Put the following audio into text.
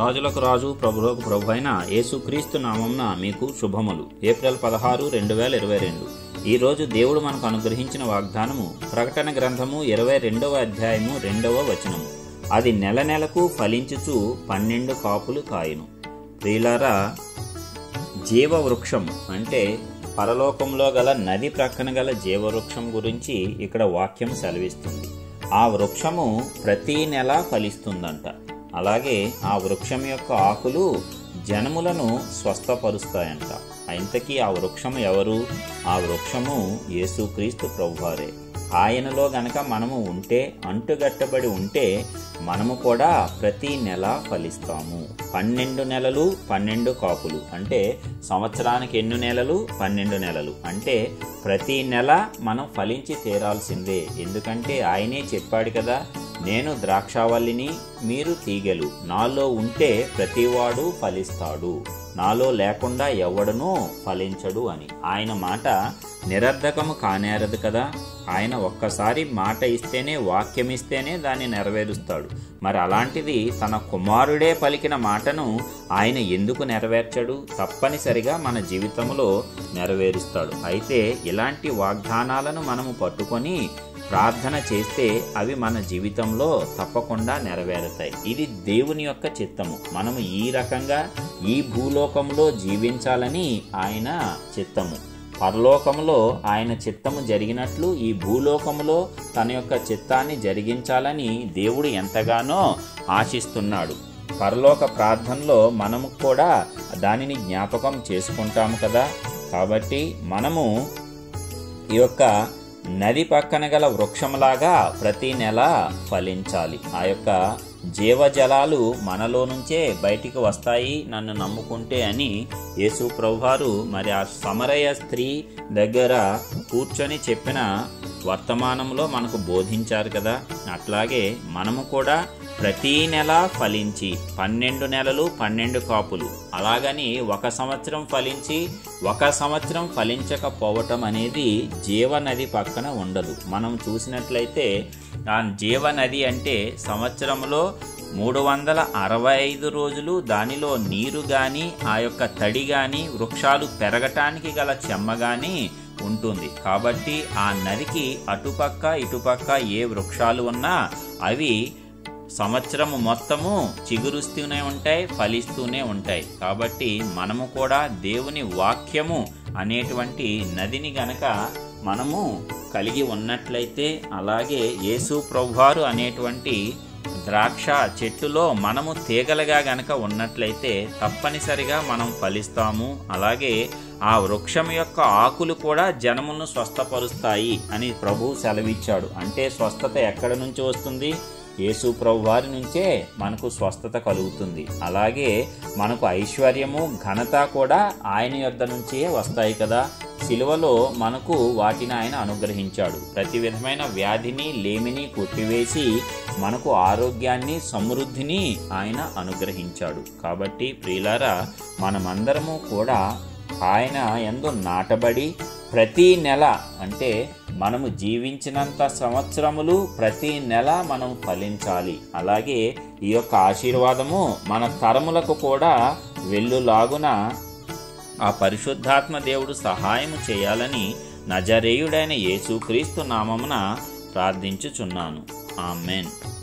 రాజులకు రాజు ప్రభులకు ప్రభు అయిన యేసుక్రీస్తు నామంన మీకు శుభములు ఏప్రిల్ పదహారు రెండు వేల ఇరవై రెండు ఈరోజు దేవుడు మనకు అనుగ్రహించిన వాగ్దానము ప్రకటన గ్రంథము ఇరవై రెండవ అధ్యాయము రెండవ వచనము అది నెల నెలకు ఫలించుచు పన్నెండు కాపులు కాయును ప్రియులారా జీవవృక్షం అంటే పరలోకంలో గల నది ప్రక్కన గల జీవవృక్షం గురించి ఇక్కడ వాక్యం సెలవిస్తుంది ఆ వృక్షము ప్రతి నెల ఫలిస్తుందంట అలాగే ఆ వృక్షం యొక్క ఆకులు జనములను స్వస్థపరుస్తాయంట ఇంతకీ ఆ వృక్షము ఎవరు ఆ వృక్షము యేసుక్రీస్తు ప్రభువారే ఆయనలో గనక మనము ఉంటే అంటుగట్టబడి ఉంటే మనము కూడా ప్రతి నెల ఫలిస్తాము పన్నెండు నెలలు పన్నెండు కాపులు అంటే సంవత్సరానికి ఎన్ని నెలలు పన్నెండు నెలలు అంటే ప్రతి నెల మనం ఫలించి తీరాల్సిందే ఎందుకంటే ఆయనే చెప్పాడు కదా నేను ద్రాక్షావల్లిని మీరు తీగెలు నాలో ఉంటే ప్రతివాడు ఫలిస్తాడు నాలో లేకుండా ఎవడనూ ఫలించడు అని ఆయన మాట నిరర్ధకము కానేరదు కదా ఆయన ఒక్కసారి మాట ఇస్తేనే వాక్యం ఇస్తేనే దాన్ని నెరవేరుస్తాడు మరి అలాంటిది తన కుమారుడే పలికిన మాటను ఆయన ఎందుకు నెరవేర్చడు తప్పనిసరిగా మన జీవితంలో నెరవేరుస్తాడు అయితే ఇలాంటి వాగ్దానాలను మనము పట్టుకొని ప్రార్థన చేస్తే అవి మన జీవితంలో తప్పకుండా నెరవేరుతాయి ఇది దేవుని యొక్క చిత్తము మనము ఈ రకంగా ఈ భూలోకంలో జీవించాలని ఆయన చిత్తము పరలోకములో ఆయన చిత్తము జరిగినట్లు ఈ భూలోకములో తన యొక్క చిత్తాన్ని జరిగించాలని దేవుడు ఎంతగానో ఆశిస్తున్నాడు పరలోక ప్రార్థనలో మనము కూడా దానిని జ్ఞాపకం చేసుకుంటాము కదా కాబట్టి మనము ఈ యొక్క నది పక్కన గల వృక్షంలాగా ప్రతి నెల ఫలించాలి ఆ యొక్క జీవజలాలు మనలో నుంచే బయటికి వస్తాయి నన్ను నమ్ముకుంటే అని యేసు ప్రభువారు మరి ఆ సమరయ స్త్రీ దగ్గర కూర్చొని చెప్పిన వర్తమానంలో మనకు బోధించారు కదా అట్లాగే మనము కూడా ప్రతి నెల ఫలించి పన్నెండు నెలలు పన్నెండు కాపులు అలాగని ఒక సంవత్సరం ఫలించి ఒక సంవత్సరం ఫలించకపోవటం అనేది జీవనది పక్కన ఉండదు మనం చూసినట్లయితే ఆ జీవనది అంటే సంవత్సరంలో మూడు వందల అరవై ఐదు రోజులు దానిలో నీరు కానీ ఆ యొక్క తడి కానీ వృక్షాలు పెరగటానికి గల చెమ్మ కానీ ఉంటుంది కాబట్టి ఆ నదికి అటుపక్క ఇటుపక్క ఏ వృక్షాలు ఉన్నా అవి సంవత్సరము మొత్తము చిగురుస్తూనే ఉంటాయి ఫలిస్తూనే ఉంటాయి కాబట్టి మనము కూడా దేవుని వాక్యము అనేటువంటి నదిని గనక మనము కలిగి ఉన్నట్లయితే అలాగే యేసు ప్రభువారు అనేటువంటి ద్రాక్ష చెట్టులో మనము తీగలుగా గనక ఉన్నట్లయితే తప్పనిసరిగా మనం ఫలిస్తాము అలాగే ఆ వృక్షం యొక్క ఆకులు కూడా జనమును స్వస్థపరుస్తాయి అని ప్రభు సెలవిచ్చాడు అంటే స్వస్థత ఎక్కడ నుంచి వస్తుంది యేసు ప్రభు వారి నుంచే మనకు స్వస్థత కలుగుతుంది అలాగే మనకు ఐశ్వర్యము ఘనత కూడా ఆయన యొద్ద నుంచే వస్తాయి కదా సిలువలో మనకు వాటిని ఆయన అనుగ్రహించాడు ప్రతి విధమైన వ్యాధిని లేమిని కొట్టివేసి మనకు ఆరోగ్యాన్ని సమృద్ధిని ఆయన అనుగ్రహించాడు కాబట్టి ప్రియులారా మనమందరము కూడా ఆయన ఎందు నాటబడి ప్రతి నెల అంటే మనము జీవించినంత సంవత్సరములు ప్రతి నెల మనం ఫలించాలి అలాగే ఈ యొక్క ఆశీర్వాదము మన తరములకు కూడా వెల్లులాగున ఆ పరిశుద్ధాత్మ దేవుడు సహాయము చేయాలని నజరేయుడైన యేసుక్రీస్తు నామమున ప్రార్థించుచున్నాను ఆమెన్